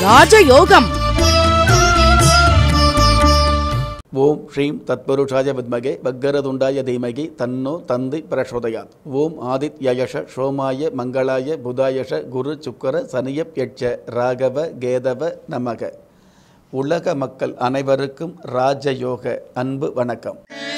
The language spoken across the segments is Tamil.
ராஜயோகம் ஓம் ஸ்ரீம் தத்புருஷாய வித்மகே வக்கரதுண்டாய தீமகி தன்னோ தந்தி பிரசோதயாத் ஓம் ஆதித்யயஷ சோமாய மங்களாய புதாயஷ குரு சுக்கர சனியப் யட்ச ராகவ கேதவ நமக உலக மக்கள் அனைவருக்கும் ராஜயோக அன்பு வணக்கம்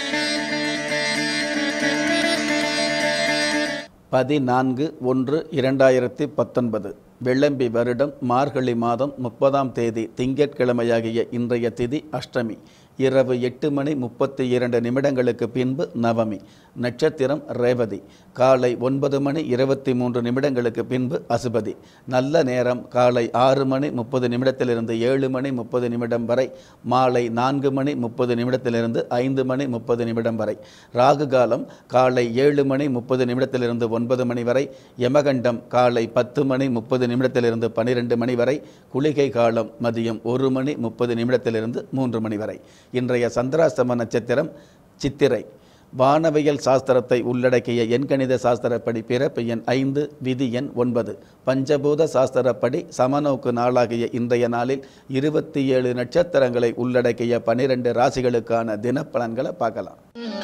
பதினான்கு ஒன்று இரண்டாயிரத்தி பத்தொன்பது வெள்ளம்பி வருடம் மார்கழி மாதம் முப்பதாம் தேதி திங்கட்கிழமையாகிய இன்றைய திதி அஷ்டமி இரவு எட்டு மணி முப்பத்தி இரண்டு நிமிடங்களுக்கு பின்பு நவமி நட்சத்திரம் ரேவதி காலை ஒன்பது மணி இருபத்தி மூன்று நிமிடங்களுக்கு பின்பு அசுபதி நல்ல நேரம் காலை ஆறு மணி முப்பது நிமிடத்திலிருந்து ஏழு மணி முப்பது நிமிடம் வரை மாலை நான்கு மணி முப்பது நிமிடத்திலிருந்து ஐந்து மணி முப்பது நிமிடம் வரை ராகு காலம் காலை ஏழு மணி முப்பது நிமிடத்திலிருந்து ஒன்பது மணி வரை யமகண்டம் காலை பத்து மணி முப்பது நிமிடத்திலிருந்து பன்னிரெண்டு மணி வரை குளிகை காலம் மதியம் ஒரு மணி முப்பது நிமிடத்திலிருந்து மூன்று மணி வரை இன்றைய சந்திராஸ்தம நட்சத்திரம் சித்திரை வானவியல் சாஸ்திரத்தை உள்ளடக்கிய எண்கணித சாஸ்திரப்படி பிறப்பு எண் ஐந்து விதி எண் ஒன்பது பஞ்சபூத சாஸ்திரப்படி சமநோக்கு நாளாகிய இன்றைய நாளில் இருபத்தி ஏழு நட்சத்திரங்களை உள்ளடக்கிய பனிரெண்டு ராசிகளுக்கான தினப்பலன்களை பார்க்கலாம்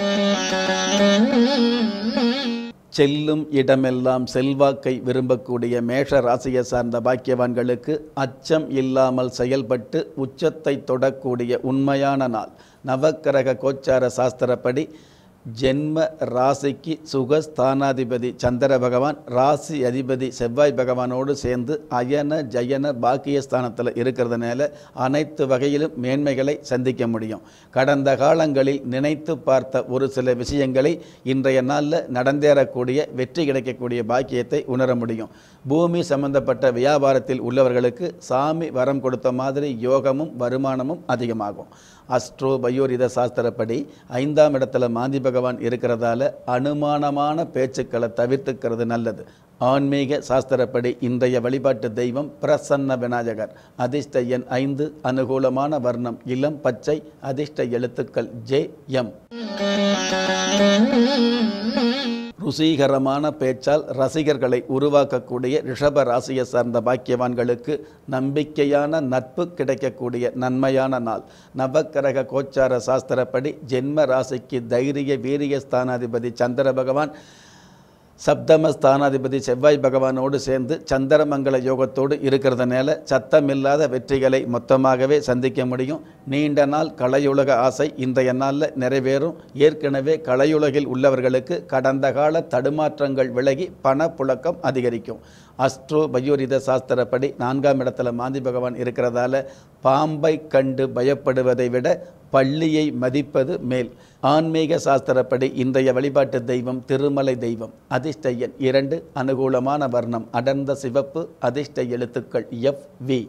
செல்லும் இடமெல்லாம் செல்வாக்கை விரும்பக்கூடிய மேஷ ராசியை சார்ந்த பாக்கியவான்களுக்கு அச்சம் இல்லாமல் செயல்பட்டு உச்சத்தை தொடக்கூடிய உண்மையான நாள் நவக்கிரக கோச்சார சாஸ்திரப்படி ஜென்ம ராசிக்கு சுகஸ்தானாதிபதி சந்திர பகவான் ராசி அதிபதி செவ்வாய் பகவானோடு சேர்ந்து அயன ஜயன பாக்கியஸ்தானத்தில் இருக்கிறதுனால அனைத்து வகையிலும் மேன்மைகளை சந்திக்க முடியும் கடந்த காலங்களில் நினைத்து பார்த்த ஒரு சில விஷயங்களை இன்றைய நாளில் நடந்தேறக்கூடிய வெற்றி கிடைக்கக்கூடிய பாக்கியத்தை உணர முடியும் பூமி சம்பந்தப்பட்ட வியாபாரத்தில் உள்ளவர்களுக்கு சாமி வரம் கொடுத்த மாதிரி யோகமும் வருமானமும் அதிகமாகும் அஸ்ட்ரோ பயோரித சாஸ்திரப்படி ஐந்தாம் இடத்துல மாந்தி பகவான் இருக்கிறதால அனுமானமான பேச்சுக்களை தவிர்த்துக்கிறது நல்லது ஆன்மீக சாஸ்திரப்படி இன்றைய வழிபாட்டு தெய்வம் பிரசன்ன விநாயகர் அதிர்ஷ்ட எண் ஐந்து அனுகூலமான வர்ணம் இளம் பச்சை அதிர்ஷ்ட எழுத்துக்கள் ஜே எம் ருசிகரமான பேச்சால் ரசிகர்களை உருவாக்கக்கூடிய ரிஷப ராசியை சார்ந்த பாக்கியவான்களுக்கு நம்பிக்கையான நட்பு கிடைக்கக்கூடிய நன்மையான நாள் நவக்கிரக கோச்சார சாஸ்திரப்படி ஜென்ம ராசிக்கு தைரிய வீரிய ஸ்தானாதிபதி சந்திர பகவான் சப்தம ஸ்தானாதிபதி செவ்வாய் பகவானோடு சேர்ந்து சந்திரமங்கல யோகத்தோடு இருக்கிறதுனால சத்தமில்லாத வெற்றிகளை மொத்தமாகவே சந்திக்க முடியும் நீண்ட நாள் கலையுலக ஆசை இன்றைய நாளில் நிறைவேறும் ஏற்கனவே கலையுலகில் உள்ளவர்களுக்கு கடந்த கால தடுமாற்றங்கள் விலகி பணப்புழக்கம் அதிகரிக்கும் அஸ்ட்ரோ பயோரித சாஸ்திரப்படி நான்காம் இடத்துல மாந்தி பகவான் இருக்கிறதால பாம்பை கண்டு பயப்படுவதை விட பள்ளியை மதிப்பது மேல் ஆன்மீக சாஸ்திரப்படி இன்றைய வழிபாட்டு தெய்வம் திருமலை தெய்வம் அதிர்ஷ்ட எண் இரண்டு அனுகூலமான வர்ணம் அடர்ந்த சிவப்பு அதிர்ஷ்ட எழுத்துக்கள் எஃப் வி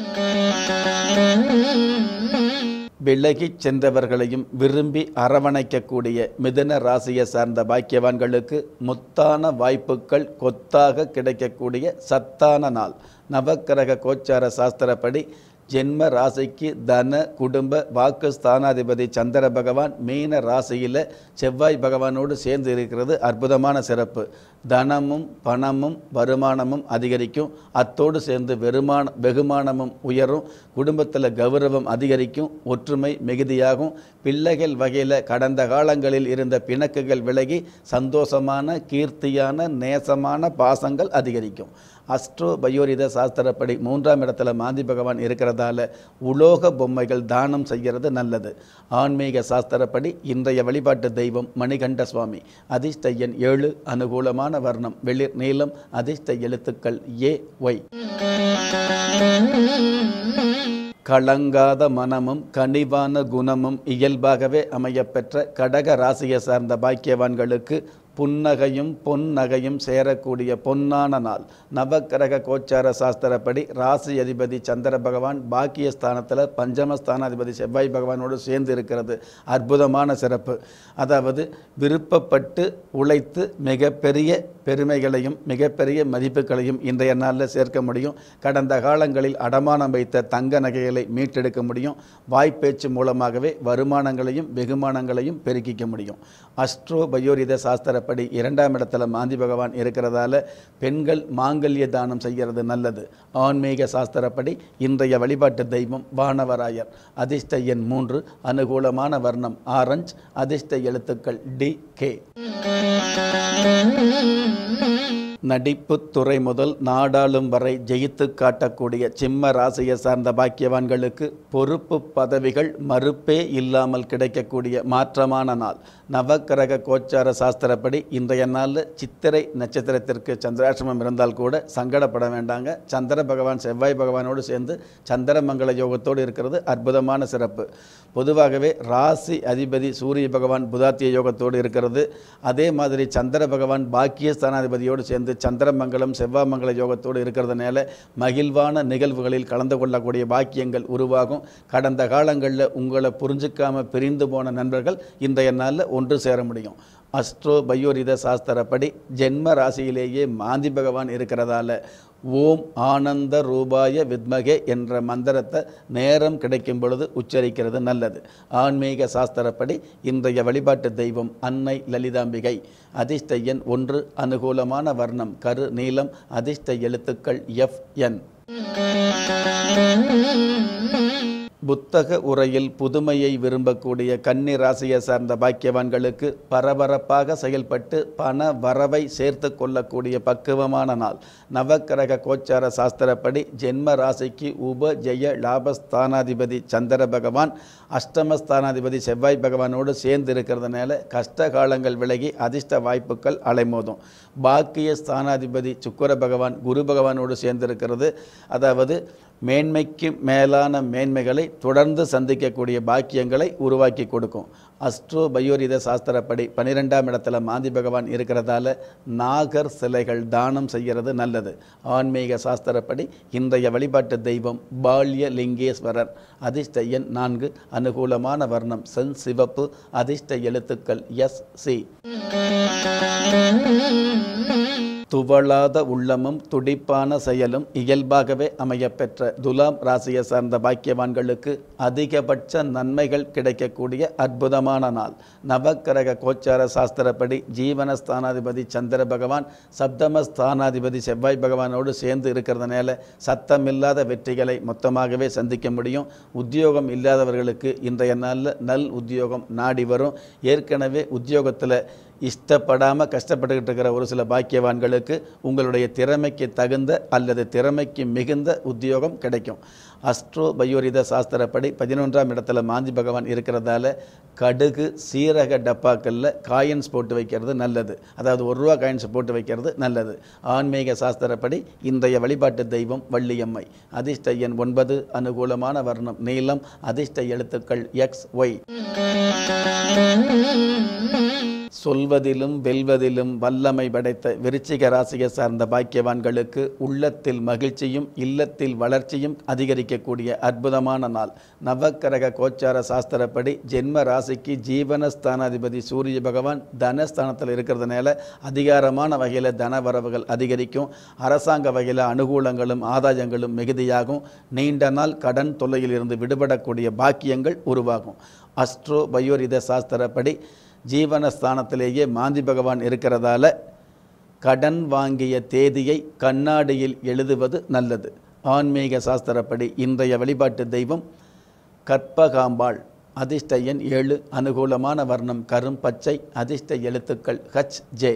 விலகிச் சென்றவர்களையும் விரும்பி அரவணைக்கக்கூடிய மிதுன ராசியை சார்ந்த பாக்கியவான்களுக்கு முத்தான வாய்ப்புகள் கொத்தாக கிடைக்கக்கூடிய சத்தான நாள் நவக்கிரக கோச்சார சாஸ்திரப்படி ஜென்ம ராசிக்கு தன குடும்ப வாக்கு ஸ்தானாதிபதி சந்திர பகவான் மீன ராசியில் செவ்வாய் பகவானோடு சேர்ந்து இருக்கிறது அற்புதமான சிறப்பு தனமும் பணமும் வருமானமும் அதிகரிக்கும் அத்தோடு சேர்ந்து வெறுமான வெகுமானமும் உயரும் குடும்பத்தில் கௌரவம் அதிகரிக்கும் ஒற்றுமை மிகுதியாகும் பிள்ளைகள் வகையில் கடந்த காலங்களில் இருந்த பிணக்குகள் விலகி சந்தோஷமான கீர்த்தியான நேசமான பாசங்கள் அதிகரிக்கும் அஸ்ட்ரோ பயோரித சாஸ்திரப்படி மூன்றாம் இடத்துல மாந்தி பகவான் இருக்கிறதால உலோக பொம்மைகள் தானம் செய்கிறது நல்லது ஆன்மீக சாஸ்திரப்படி இன்றைய வழிபாட்டு தெய்வம் மணிகண்ட சுவாமி அதிர்ஷ்ட எண் ஏழு அனுகூலமான வர்ணம் வெளிர் நீளம் அதிர்ஷ்ட எழுத்துக்கள் ஏ ஒய் கலங்காத மனமும் கனிவான குணமும் இயல்பாகவே அமையப்பெற்ற கடக ராசியை சார்ந்த பாக்கியவான்களுக்கு புன்னகையும் பொன்னகையும் சேரக்கூடிய பொன்னான நாள் நவக்கிரக கோச்சார சாஸ்திரப்படி ராசி அதிபதி சந்திர பகவான் பாக்கியஸ்தானத்தில் பஞ்சமஸ்தானாதிபதி செவ்வாய் பகவானோடு சேர்ந்து இருக்கிறது அற்புதமான சிறப்பு அதாவது விருப்பப்பட்டு உழைத்து மிகப்பெரிய பெருமைகளையும் மிகப்பெரிய மதிப்புகளையும் இன்றைய நாளில் சேர்க்க முடியும் கடந்த காலங்களில் அடமானம் வைத்த தங்க நகைகளை மீட்டெடுக்க முடியும் வாய்ப்பேச்சு மூலமாகவே வருமானங்களையும் வெகுமானங்களையும் பெருக்கிக்க முடியும் அஸ்ட்ரோ பயோரித சாஸ்திரப்படி சாஸ்திரப்படி இரண்டாம் இடத்துல மாந்தி பகவான் இருக்கிறதால பெண்கள் மாங்கல்ய தானம் செய்கிறது நல்லது ஆன்மீக சாஸ்திரப்படி இன்றைய வழிபாட்டு தெய்வம் வானவராயர் அதிர்ஷ்ட எண் மூன்று அனுகூலமான வர்ணம் ஆரஞ்ச் அதிர்ஷ்ட எழுத்துக்கள் டி கே நடிப்புத் துறை முதல் நாடாளும் வரை ஜெயித்து காட்டக்கூடிய சிம்ம ராசியை சார்ந்த பாக்கியவான்களுக்கு பொறுப்பு பதவிகள் மறுப்பே இல்லாமல் கிடைக்கக்கூடிய மாற்றமான நாள் நவக்கிரக கோச்சார சாஸ்திரப்படி இன்றைய நாளில் சித்திரை நட்சத்திரத்திற்கு சந்திராசிரமம் இருந்தால் கூட சங்கடப்பட வேண்டாங்க சந்திர பகவான் செவ்வாய் பகவானோடு சேர்ந்து சந்திரமங்கல யோகத்தோடு இருக்கிறது அற்புதமான சிறப்பு பொதுவாகவே ராசி அதிபதி சூரிய பகவான் புதாத்திய யோகத்தோடு இருக்கிறது அதே மாதிரி சந்திர பகவான் பாக்கியஸ்தானாதிபதியோடு சேர்ந்து சந்திரமங்கலம் செவ்வாமங்கல யோகத்தோடு இருக்கிறதுனால மகிழ்வான நிகழ்வுகளில் கலந்து கொள்ளக்கூடிய பாக்கியங்கள் உருவாகும் கடந்த காலங்களில் உங்களை புரிஞ்சுக்காம பிரிந்து போன நண்பர்கள் இன்றைய நாளில் ஒன்று சேர முடியும் அஸ்ட்ரோ பயோரித சாஸ்திரப்படி ஜென்ம ராசியிலேயே மாந்தி பகவான் இருக்கிறதால ஓம் ஆனந்த ரூபாய வித்மகே என்ற மந்திரத்தை நேரம் கிடைக்கும் பொழுது உச்சரிக்கிறது நல்லது ஆன்மீக சாஸ்திரப்படி இன்றைய வழிபாட்டு தெய்வம் அன்னை லலிதாம்பிகை அதிர்ஷ்ட எண் ஒன்று அனுகூலமான வர்ணம் கரு நீலம் அதிர்ஷ்ட எழுத்துக்கள் எஃப் என் புத்தக உரையில் புதுமையை விரும்பக்கூடிய கன்னி ராசியை சார்ந்த பாக்கியவான்களுக்கு பரபரப்பாக செயல்பட்டு பண வரவை சேர்த்து கொள்ளக்கூடிய பக்குவமான நாள் நவக்கிரக கோச்சார சாஸ்திரப்படி ஜென்ம ராசிக்கு உப ஜெய லாபஸ்தானாதிபதி சந்திர பகவான் அஷ்டமஸ்தானாதிபதி செவ்வாய் பகவானோடு சேர்ந்து இருக்கிறதுனால கஷ்ட காலங்கள் விலகி அதிர்ஷ்ட வாய்ப்புகள் அலைமோதும் பாக்கிய ஸ்தானாதிபதி சுக்கர பகவான் குரு பகவானோடு சேர்ந்திருக்கிறது அதாவது மேன்மைக்கு மேலான மேன்மைகளை தொடர்ந்து சந்திக்கக்கூடிய பாக்கியங்களை உருவாக்கி கொடுக்கும் அஸ்ட்ரோ பயோரித சாஸ்திரப்படி பன்னிரெண்டாம் இடத்துல மாந்தி பகவான் இருக்கிறதால நாகர் சிலைகள் தானம் செய்கிறது நல்லது ஆன்மீக சாஸ்திரப்படி இன்றைய வழிபாட்டு தெய்வம் பால்ய லிங்கேஸ்வரர் அதிர்ஷ்ட எண் நான்கு அனுகூலமான வர்ணம் சென் சிவப்பு அதிர்ஷ்ட எழுத்துக்கள் எஸ் சி துவளாத உள்ளமும் துடிப்பான செயலும் இயல்பாகவே அமையப்பெற்ற துலாம் ராசியை சார்ந்த பாக்கியவான்களுக்கு அதிகபட்ச நன்மைகள் கிடைக்கக்கூடிய அற்புதமான நாள் நவக்கிரக கோச்சார சாஸ்திரப்படி ஜீவனஸ்தானாதிபதி சந்திர பகவான் சப்தமஸ்தானாதிபதி செவ்வாய் பகவானோடு சேர்ந்து இருக்கிறதுனால சத்தமில்லாத வெற்றிகளை மொத்தமாகவே சந்திக்க முடியும் உத்தியோகம் இல்லாதவர்களுக்கு இன்றைய நாளில் நல் உத்தியோகம் நாடி வரும் ஏற்கனவே உத்தியோகத்தில் இஷ்டப்படாமல் கஷ்டப்பட்டுக்கிட்டு இருக்கிற ஒரு சில பாக்கியவான்களுக்கு உங்களுடைய திறமைக்கு தகுந்த அல்லது திறமைக்கு மிகுந்த உத்தியோகம் கிடைக்கும் அஸ்ட்ரோ பயோரித சாஸ்திரப்படி பதினொன்றாம் இடத்துல மாந்தி பகவான் இருக்கிறதால கடுகு சீரக டப்பாக்களில் காயின்ஸ் போட்டு வைக்கிறது நல்லது அதாவது ஒரு ரூபா காயின்ஸ் போட்டு வைக்கிறது நல்லது ஆன்மீக சாஸ்திரப்படி இன்றைய வழிபாட்டு தெய்வம் வள்ளியம்மை அதிர்ஷ்ட எண் ஒன்பது அனுகூலமான வர்ணம் நீளம் அதிர்ஷ்ட எழுத்துக்கள் எக்ஸ் ஒய் சொல்வதிலும் வெல்வதிலும் வல்லமை படைத்த விருச்சிக ராசியை சார்ந்த பாக்கியவான்களுக்கு உள்ளத்தில் மகிழ்ச்சியும் இல்லத்தில் வளர்ச்சியும் அதிகரிக்கக்கூடிய அற்புதமான நாள் நவக்கிரக கோச்சார சாஸ்திரப்படி ஜென்ம ராசிக்கு ஜீவனஸ்தானாதிபதி சூரிய பகவான் தனஸ்தானத்தில் இருக்கிறதுனால அதிகாரமான வகையில் தன வரவுகள் அதிகரிக்கும் அரசாங்க வகையில் அனுகூலங்களும் ஆதாயங்களும் மிகுதியாகும் நீண்ட நாள் கடன் தொல்லையில் இருந்து விடுபடக்கூடிய பாக்கியங்கள் உருவாகும் அஸ்ட்ரோ பயோரித சாஸ்திரப்படி ஜீவனஸ்தானத்திலேயே மாந்தி பகவான் இருக்கிறதால கடன் வாங்கிய தேதியை கண்ணாடியில் எழுதுவது நல்லது ஆன்மீக சாஸ்திரப்படி இன்றைய வழிபாட்டு தெய்வம் கற்பகாம்பாள் அதிர்ஷ்ட எண் ஏழு அனுகூலமான வர்ணம் கரும் பச்சை அதிர்ஷ்ட எழுத்துக்கள் ஹச் ஜே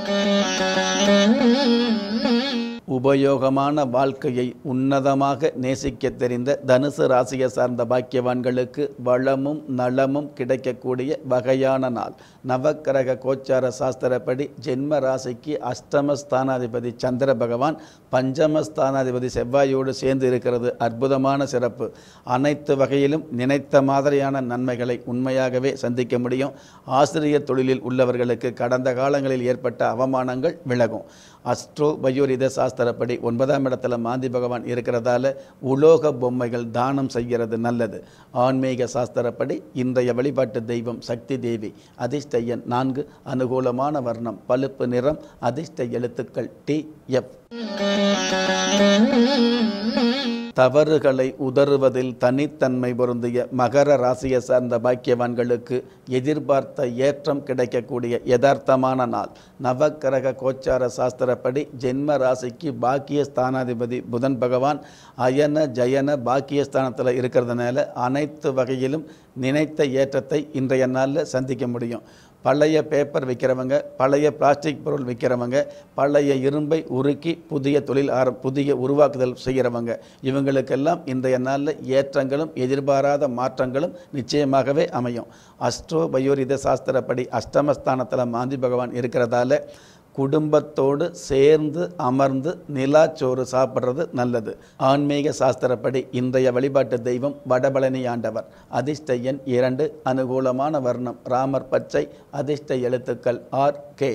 உபயோகமான வாழ்க்கையை உன்னதமாக நேசிக்க தெரிந்த தனுசு ராசியை சார்ந்த பாக்கியவான்களுக்கு வளமும் நலமும் கிடைக்கக்கூடிய வகையான நாள் நவக்கிரக கோச்சார சாஸ்திரப்படி ஜென்ம ராசிக்கு அஷ்டம ஸ்தானாதிபதி சந்திர பகவான் பஞ்சம ஸ்தானாதிபதி செவ்வாயோடு சேர்ந்து இருக்கிறது அற்புதமான சிறப்பு அனைத்து வகையிலும் நினைத்த மாதிரியான நன்மைகளை உண்மையாகவே சந்திக்க முடியும் ஆசிரியர் தொழிலில் உள்ளவர்களுக்கு கடந்த காலங்களில் ஏற்பட்ட அவமானங்கள் விலகும் அஸ்ட்ரோ பயோரித சாஸ்திரப்படி ஒன்பதாம் இடத்துல மாந்தி பகவான் இருக்கிறதால உலோக பொம்மைகள் தானம் செய்கிறது நல்லது ஆன்மீக சாஸ்திரப்படி இன்றைய வழிபாட்டு தெய்வம் சக்தி தேவி அதிர்ஷ்ட எண் நான்கு அனுகூலமான வர்ணம் பழுப்பு நிறம் அதிர்ஷ்ட எழுத்துக்கள் டி எஃப் தவறுகளை உதறுவதில் தனித்தன்மை பொருந்திய மகர ராசியை சார்ந்த பாக்கியவான்களுக்கு எதிர்பார்த்த ஏற்றம் கிடைக்கக்கூடிய யதார்த்தமான நாள் நவக்கிரக கோச்சார சாஸ்திரப்படி ஜென்ம ராசிக்கு பாக்கிய ஸ்தானாதிபதி புதன் பகவான் அயன ஜயன பாக்கியஸ்தானத்தில் இருக்கிறதுனால அனைத்து வகையிலும் நினைத்த ஏற்றத்தை இன்றைய நாளில் சந்திக்க முடியும் பழைய பேப்பர் விற்கிறவங்க பழைய பிளாஸ்டிக் பொருள் விற்கிறவங்க பழைய இரும்பை உருக்கி புதிய தொழில் ஆர புதிய உருவாக்குதல் செய்கிறவங்க இவங்களுக்கெல்லாம் இன்றைய நாளில் ஏற்றங்களும் எதிர்பாராத மாற்றங்களும் நிச்சயமாகவே அமையும் அஸ்ட்ரோ பயோரித சாஸ்திரப்படி அஷ்டமஸ்தானத்தில் மாந்தி பகவான் இருக்கிறதால குடும்பத்தோடு சேர்ந்து அமர்ந்து நிலாச்சோறு சாப்பிட்றது நல்லது ஆன்மீக சாஸ்திரப்படி இன்றைய வழிபாட்டு தெய்வம் வடபழனி ஆண்டவர் அதிர்ஷ்ட எண் இரண்டு அனுகூலமான வர்ணம் ராமர் பச்சை அதிர்ஷ்ட எழுத்துக்கள் ஆர் கே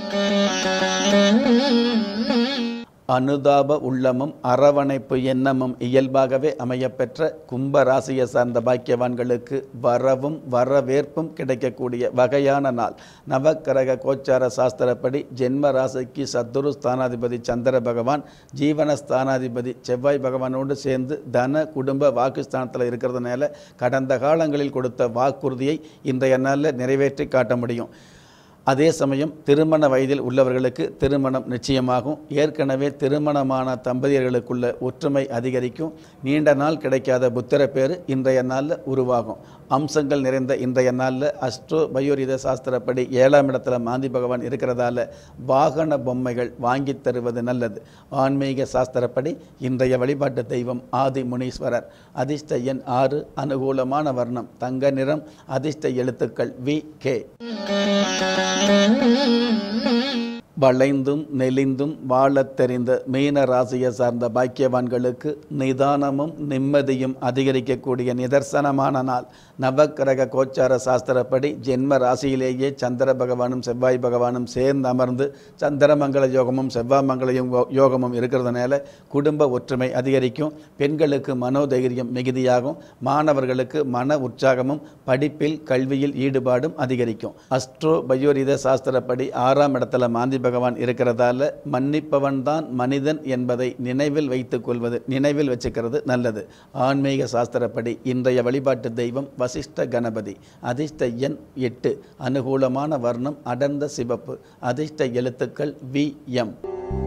அனுதாப உள்ளமும் அரவணைப்பு எண்ணமும் இயல்பாகவே அமையப்பெற்ற கும்ப ராசியை சார்ந்த பாக்கியவான்களுக்கு வரவும் வரவேற்பும் கிடைக்கக்கூடிய வகையான நாள் நவக்கிரக கோச்சார சாஸ்திரப்படி ஜென்ம ராசிக்கு சத்துரு ஸ்தானாதிபதி சந்திர பகவான் ஜீவன ஸ்தானாதிபதி செவ்வாய் பகவானோடு சேர்ந்து தன குடும்ப வாக்குஸ்தானத்தில் இருக்கிறதுனால கடந்த காலங்களில் கொடுத்த வாக்குறுதியை இன்றைய நாளில் நிறைவேற்றி காட்ட முடியும் அதே சமயம் திருமண வயதில் உள்ளவர்களுக்கு திருமணம் நிச்சயமாகும் ஏற்கனவே திருமணமான தம்பதியர்களுக்குள்ள ஒற்றுமை அதிகரிக்கும் நீண்ட நாள் கிடைக்காத புத்திர பேர் இன்றைய நாளில் உருவாகும் அம்சங்கள் நிறைந்த இன்றைய நாளில் அஸ்ட்ரோ பயோரித சாஸ்திரப்படி ஏழாம் இடத்துல மாந்தி பகவான் இருக்கிறதால வாகன பொம்மைகள் வாங்கி தருவது நல்லது ஆன்மீக சாஸ்திரப்படி இன்றைய வழிபாட்டு தெய்வம் ஆதி முனீஸ்வரர் அதிர்ஷ்ட எண் ஆறு அனுகூலமான வர்ணம் தங்க நிறம் அதிர்ஷ்ட எழுத்துக்கள் வி கே வளைந்தும் நெளிந்தும் வாழத் தெரிந்த மீன ராசியை சார்ந்த பாக்கியவான்களுக்கு நிதானமும் நிம்மதியும் அதிகரிக்கக்கூடிய நிதர்சனமான நாள் நவக்கிரக கோச்சார சாஸ்திரப்படி ஜென்ம ராசியிலேயே சந்திர பகவானும் செவ்வாய் பகவானும் சேர்ந்து அமர்ந்து சந்திரமங்கல யோகமும் செவ்வாய் மங்கல யோகமும் இருக்கிறதுனால குடும்ப ஒற்றுமை அதிகரிக்கும் பெண்களுக்கு மனோதைரியம் மிகுதியாகும் மாணவர்களுக்கு மன உற்சாகமும் படிப்பில் கல்வியில் ஈடுபாடும் அதிகரிக்கும் அஸ்ட்ரோ பயோரித சாஸ்திரப்படி ஆறாம் இடத்துல மாந்தி பகவான் இருக்கிறதால மன்னிப்பவன் தான் மனிதன் என்பதை நினைவில் வைத்துக் கொள்வது நினைவில் வச்சுக்கிறது நல்லது ஆன்மீக சாஸ்திரப்படி இன்றைய வழிபாட்டு தெய்வம் வசிஷ்ட கணபதி அதிர்ஷ்ட எண் எட்டு அனுகூலமான வர்ணம் அடர்ந்த சிவப்பு அதிர்ஷ்ட எழுத்துக்கள் வி எம்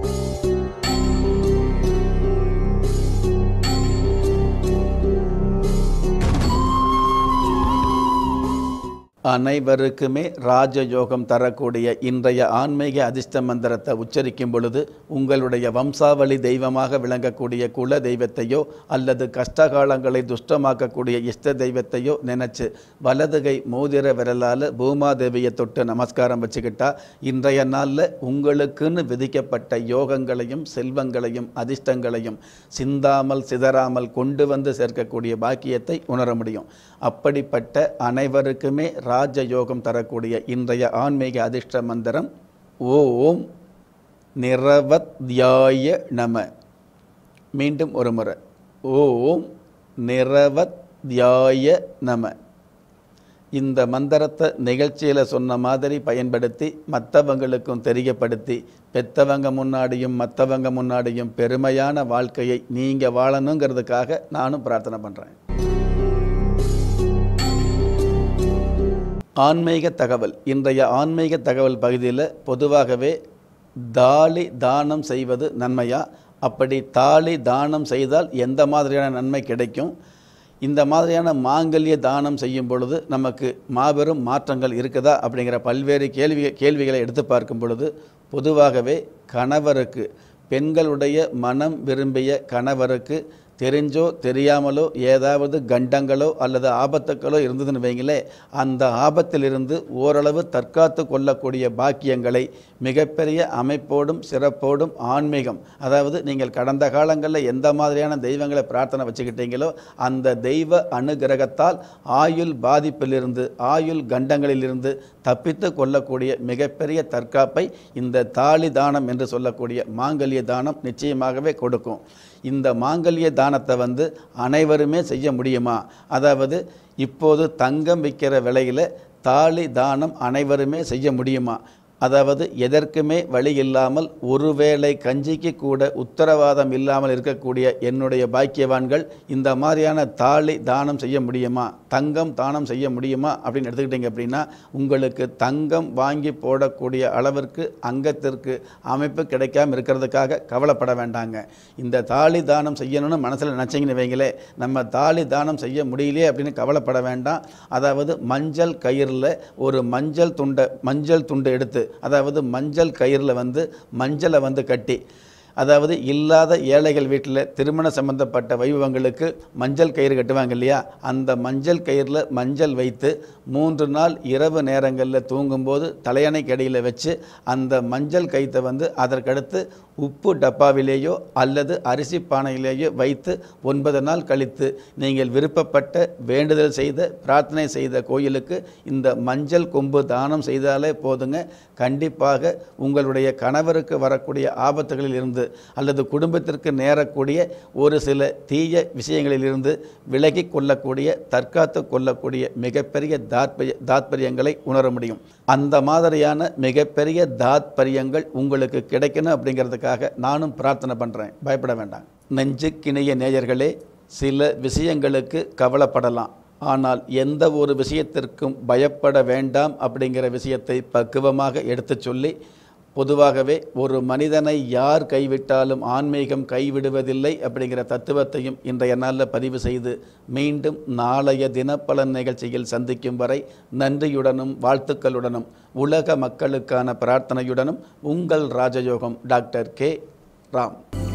அனைவருக்குமே ராஜயோகம் தரக்கூடிய இன்றைய ஆன்மீக அதிர்ஷ்ட மந்திரத்தை உச்சரிக்கும் பொழுது உங்களுடைய வம்சாவளி தெய்வமாக விளங்கக்கூடிய குல தெய்வத்தையோ அல்லது கஷ்டகாலங்களை துஷ்டமாக்கக்கூடிய இஷ்ட தெய்வத்தையோ நினைச்சு வலதுகை மோதிர விரலால் பூமாதேவியை தொட்டு நமஸ்காரம் வச்சுக்கிட்டா இன்றைய நாளில் உங்களுக்குன்னு விதிக்கப்பட்ட யோகங்களையும் செல்வங்களையும் அதிர்ஷ்டங்களையும் சிந்தாமல் சிதறாமல் கொண்டு வந்து சேர்க்கக்கூடிய பாக்கியத்தை உணர முடியும் அப்படிப்பட்ட அனைவருக்குமே ராஜயோகம் தரக்கூடிய இன்றைய ஆன்மீக அதிர்ஷ்ட மந்திரம் ஓம் நிரவத்யாய நம மீண்டும் ஒரு முறை ஓம் நிரவத்யாய நம இந்த மந்திரத்தை நிகழ்ச்சியில் சொன்ன மாதிரி பயன்படுத்தி மற்றவங்களுக்கும் தெரியப்படுத்தி பெத்தவங்க முன்னாடியும் மற்றவங்க முன்னாடியும் பெருமையான வாழ்க்கையை நீங்கள் வாழணுங்கிறதுக்காக நானும் பிரார்த்தனை பண்ணுறேன் ஆன்மீக தகவல் இன்றைய ஆன்மீக தகவல் பகுதியில் பொதுவாகவே தாலி தானம் செய்வது நன்மையா அப்படி தாலி தானம் செய்தால் எந்த மாதிரியான நன்மை கிடைக்கும் இந்த மாதிரியான மாங்கல்ய தானம் செய்யும் பொழுது நமக்கு மாபெரும் மாற்றங்கள் இருக்குதா அப்படிங்கிற பல்வேறு கேள்வி கேள்விகளை எடுத்து பார்க்கும் பொழுது பொதுவாகவே கணவருக்கு பெண்களுடைய மனம் விரும்பிய கணவருக்கு தெரிஞ்சோ தெரியாமலோ ஏதாவது கண்டங்களோ அல்லது ஆபத்துக்களோ இருந்ததுன்னு வைங்களே அந்த ஆபத்திலிருந்து ஓரளவு தற்காத்து கொள்ளக்கூடிய பாக்கியங்களை மிகப்பெரிய அமைப்போடும் சிறப்போடும் ஆன்மீகம் அதாவது நீங்கள் கடந்த காலங்களில் எந்த மாதிரியான தெய்வங்களை பிரார்த்தனை வச்சுக்கிட்டீங்களோ அந்த தெய்வ அனுகிரகத்தால் ஆயுள் பாதிப்பிலிருந்து ஆயுள் கண்டங்களிலிருந்து தப்பித்து கொள்ளக்கூடிய மிகப்பெரிய தற்காப்பை இந்த தாலி தானம் என்று சொல்லக்கூடிய மாங்கல்ய தானம் நிச்சயமாகவே கொடுக்கும் இந்த மாங்கல்ய தானத்தை வந்து அனைவருமே செய்ய முடியுமா அதாவது இப்போது தங்கம் விற்கிற விலையில் தாலி தானம் அனைவருமே செய்ய முடியுமா அதாவது எதற்குமே வழி இல்லாமல் ஒருவேளை கஞ்சிக்கு கூட உத்தரவாதம் இல்லாமல் இருக்கக்கூடிய என்னுடைய பாக்கியவான்கள் இந்த மாதிரியான தாலி தானம் செய்ய முடியுமா தங்கம் தானம் செய்ய முடியுமா அப்படின்னு எடுத்துக்கிட்டிங்க அப்படின்னா உங்களுக்கு தங்கம் வாங்கி போடக்கூடிய அளவிற்கு அங்கத்திற்கு அமைப்பு கிடைக்காம இருக்கிறதுக்காக கவலைப்பட வேண்டாங்க இந்த தாலி தானம் செய்யணும்னு மனசில் நினச்சிங்கன்னு வைங்களே நம்ம தாலி தானம் செய்ய முடியலையே அப்படின்னு கவலைப்பட வேண்டாம் அதாவது மஞ்சள் கயிறில் ஒரு மஞ்சள் துண்டை மஞ்சள் துண்டு எடுத்து அதாவது மஞ்சள் கயிறில் வந்து மஞ்சளை வந்து கட்டி அதாவது இல்லாத ஏழைகள் வீட்டில் திருமண சம்பந்தப்பட்ட வைபவங்களுக்கு மஞ்சள் கயிறு கட்டுவாங்க இல்லையா அந்த மஞ்சள் கயிறில் மஞ்சள் வைத்து மூன்று நாள் இரவு நேரங்களில் தூங்கும்போது தலையணைக்கு இடையில் வச்சு அந்த மஞ்சள் கயித்தை வந்து அதற்கடுத்து உப்பு டப்பாவிலேயோ அல்லது அரிசி பானையிலேயோ வைத்து ஒன்பது நாள் கழித்து நீங்கள் விருப்பப்பட்ட வேண்டுதல் செய்த பிரார்த்தனை செய்த கோயிலுக்கு இந்த மஞ்சள் கொம்பு தானம் செய்தாலே போதுங்க கண்டிப்பாக உங்களுடைய கணவருக்கு வரக்கூடிய ஆபத்துகளில் இருந்து அல்லது குடும்பத்திற்கு நேரக்கூடிய ஒரு சில தீய விஷயங்களிலிருந்து விலகி கொள்ளக்கூடிய தற்காத்து கொள்ளக்கூடிய மிகப்பெரிய தாத்பரிய தாத்பரியங்களை உணர முடியும் அந்த மாதிரியான மிகப்பெரிய தாத்பரியங்கள் உங்களுக்கு கிடைக்கணும் அப்படிங்கிறதுக்காக நானும் பிரார்த்தனை பண்ணுறேன் பயப்பட வேண்டாம் நெஞ்சுக்கிணைய நேயர்களே சில விஷயங்களுக்கு கவலைப்படலாம் ஆனால் எந்த ஒரு விஷயத்திற்கும் பயப்பட வேண்டாம் அப்படிங்கிற விஷயத்தை பக்குவமாக எடுத்துச் சொல்லி பொதுவாகவே ஒரு மனிதனை யார் கைவிட்டாலும் ஆன்மீகம் கைவிடுவதில்லை அப்படிங்கிற தத்துவத்தையும் இன்றைய நாளில் பதிவு செய்து மீண்டும் நாளைய தினப்பலன் நிகழ்ச்சியில் சந்திக்கும் வரை நன்றியுடனும் வாழ்த்துக்களுடனும் உலக மக்களுக்கான பிரார்த்தனையுடனும் உங்கள் ராஜயோகம் டாக்டர் கே ராம்